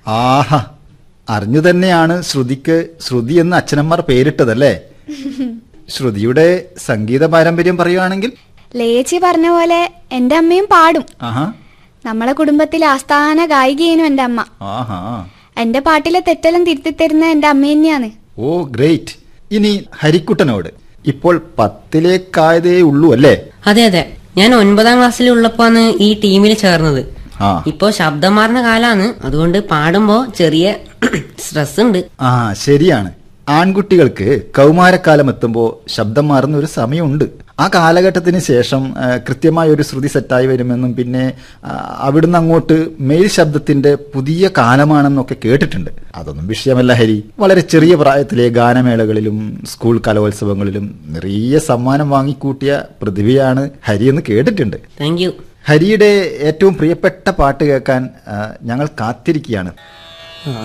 ആഹാ അറിഞ്ഞു തന്നെയാണ് ശ്രുതിക്ക് ശ്രുതി എന്ന് അച്ഛനമ്മമാർ പേരിട്ടതല്ലേ ശ്രുതിയുടെ സംഗീത പാരമ്പര്യം പറയുകയാണെങ്കിൽ ലേച്ചി പറഞ്ഞ പോലെ എന്റെ അമ്മയും പാടും ആഹാ നമ്മളെ കുടുംബത്തിലെ ആസ്ഥാന ഗായികയേനു എന്റെ അമ്മ ആഹാ എന്റെ പാട്ടിലെ തെറ്റെല്ലാം തിരുത്തി തരുന്ന എന്റെ അമ്മ തന്നെയാണ് ഓ ഗ്രേറ്റ് ഇനി ഹരിക്കുട്ടനോട് ഇപ്പോൾ പത്തിലേക്കായതേ ഉള്ളൂ അല്ലേ അതെ അതെ ഞാൻ ഒൻപതാം ക്ലാസ്സിൽ ഉള്ളപ്പോന്ന് ഈ ടീമിൽ ചേർന്നത് ആ ഇപ്പോ ശബ്ദം മാറുന്ന കാലാണ് അതുകൊണ്ട് പാടുമ്പോ ചെറിയ സ്ട്രെസ് ഉണ്ട് ആ ശരിയാണ് ആൺകുട്ടികൾക്ക് കൗമാരക്കാലം എത്തുമ്പോൾ ശബ്ദം മാറുന്ന ഒരു സമയമുണ്ട് ആ കാലഘട്ടത്തിന് ശേഷം ആ, കൃത്യമായ ഒരു ശ്രുതി സെറ്റായി വരുമെന്നും പിന്നെ ആ, അവിടുന്ന് അങ്ങോട്ട് മെയിൽ ശബ്ദത്തിന്റെ പുതിയ കാലമാണെന്നൊക്കെ കേട്ടിട്ടുണ്ട് അതൊന്നും വിഷയമല്ല ഹരി വളരെ ചെറിയ പ്രായത്തിലെ ഗാനമേളകളിലും സ്കൂൾ കലോത്സവങ്ങളിലും നിറയെ സമ്മാനം വാങ്ങിക്കൂട്ടിയ പ്രതിഭയാണ് ഹരി എന്ന് കേട്ടിട്ടുണ്ട് താങ്ക് യു ഹരിയുടെ ഏറ്റവും പ്രിയപ്പെട്ട പാട്ട് കേൾക്കാൻ ആ, ഞങ്ങൾ കാത്തിരിക്കുകയാണ്